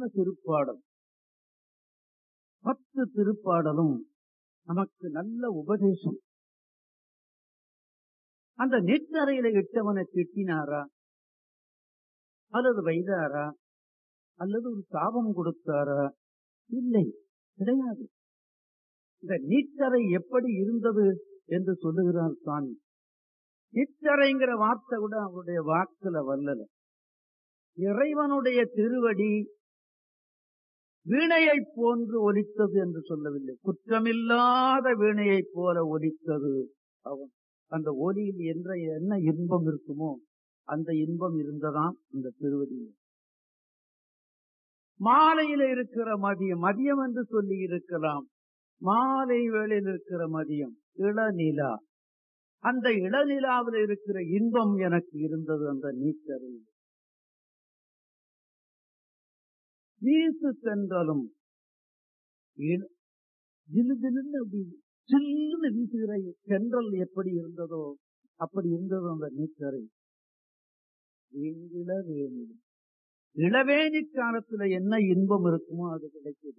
திருப்பாடல் பத்து திருப்பாடலும் நமக்கு நல்ல உபதேசம் அந்த நெற்றறையில இட்டவனை திட்டினாரா அல்லது வைதாரா அல்லது ஒரு சாபம் கொடுத்தாரா இல்லை கிடையாது இந்த நீச்சரை எப்படி இருந்தது என்று சொல்லுகிறார் சுவாமி நிச்சரைங்கிற வார்த்தை கூட அவருடைய வாக்குல வல்லல இறைவனுடைய திருவடி வீணையை போன்று ஒலித்தது என்று சொல்லவில்லை குற்றமில்லாத வீணையை போல ஒலித்தது அவன் அந்த ஒலியில் என்ற என்ன இன்பம் இருக்குமோ அந்த இன்பம் இருந்ததாம் அந்த திருவடியில் மாலையில இருக்கிற மதியம் மதியம் என்று சொல்லி இருக்கலாம் மாலை வேளையில் இருக்கிற மதியம் இளநிலா அந்த இளநிலாவில் இருக்கிற இன்பம் எனக்கு இருந்தது அந்த நீச்சரில் வீசு சென்றாலும் ஜிலு ஜிலுன்னு அப்படி சில்லுன்னு வீசுகிற சென்றல் எப்படி இருந்ததோ அப்படி இருந்தது அந்த நீச்சரை இளவேணி இளவேணி காலத்துல என்ன இன்பம் இருக்குமோ அது கிடைக்குது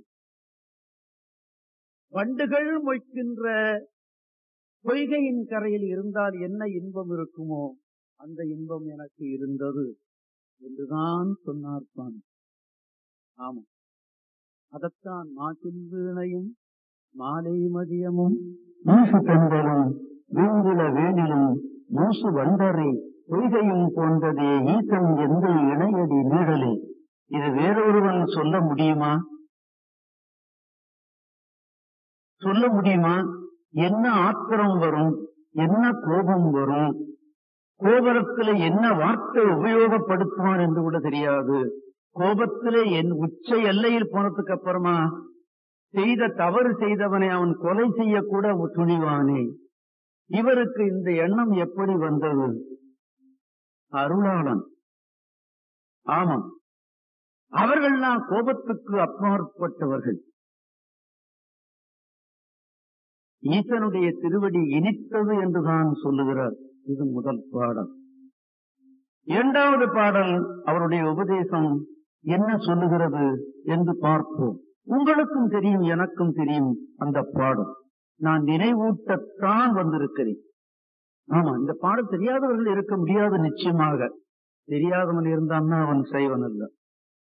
வண்டுகள் மொய்க்கின்ற பொய்கையின் கரையில் இருந்தால் என்ன இன்பம் இருக்குமோ அந்த இன்பம் எனக்கு இருந்தது என்றுதான் சொன்னார் சுவாமி ஆமா அதத்தான் மாசில் வீணையும் மாலை மதியமும் மூசு பெண்களும் வீங்குல வேணிலும் மூசு வண்டரை பொய்கையும் போன்றதே ஈசன் எந்த இணையடி நீடலே இது வேறொருவன் சொல்ல முடியுமா சொல்ல முடியுமா என்ன ஆத்திரம் வரும் என்ன கோபம் வரும் கோபரத்துல என்ன வார்த்தை உபயோகப்படுத்துவான் என்று கூட தெரியாது கோபத்திலே என் உச்ச எல்லையில் போனதுக்கு அப்புறமா செய்த தவறு செய்தவனை அவன் கொலை செய்யக்கூட துணிவானே இவருக்கு இந்த எண்ணம் எப்படி வந்தது அருளாளன் ஆமாம் அவர்கள்லாம் கோபத்துக்கு அப்பாற்பட்டவர்கள் ஈசனுடைய திருவடி இனித்தது என்றுதான் சொல்லுகிறார் இது முதல் பாடல் இரண்டாவது பாடல் அவருடைய உபதேசம் என்ன சொல்லுகிறது என்று பார்ப்போம் உங்களுக்கும் தெரியும் எனக்கும் தெரியும் அந்த பாடல் நான் நினைவூட்டத்தான் வந்திருக்கிறேன் ஆமா இந்த பாடல் தெரியாதவர்கள் இருக்க முடியாது நிச்சயமாக தெரியாதவன் இருந்தான்னா அவன் செய்வன் அல்ல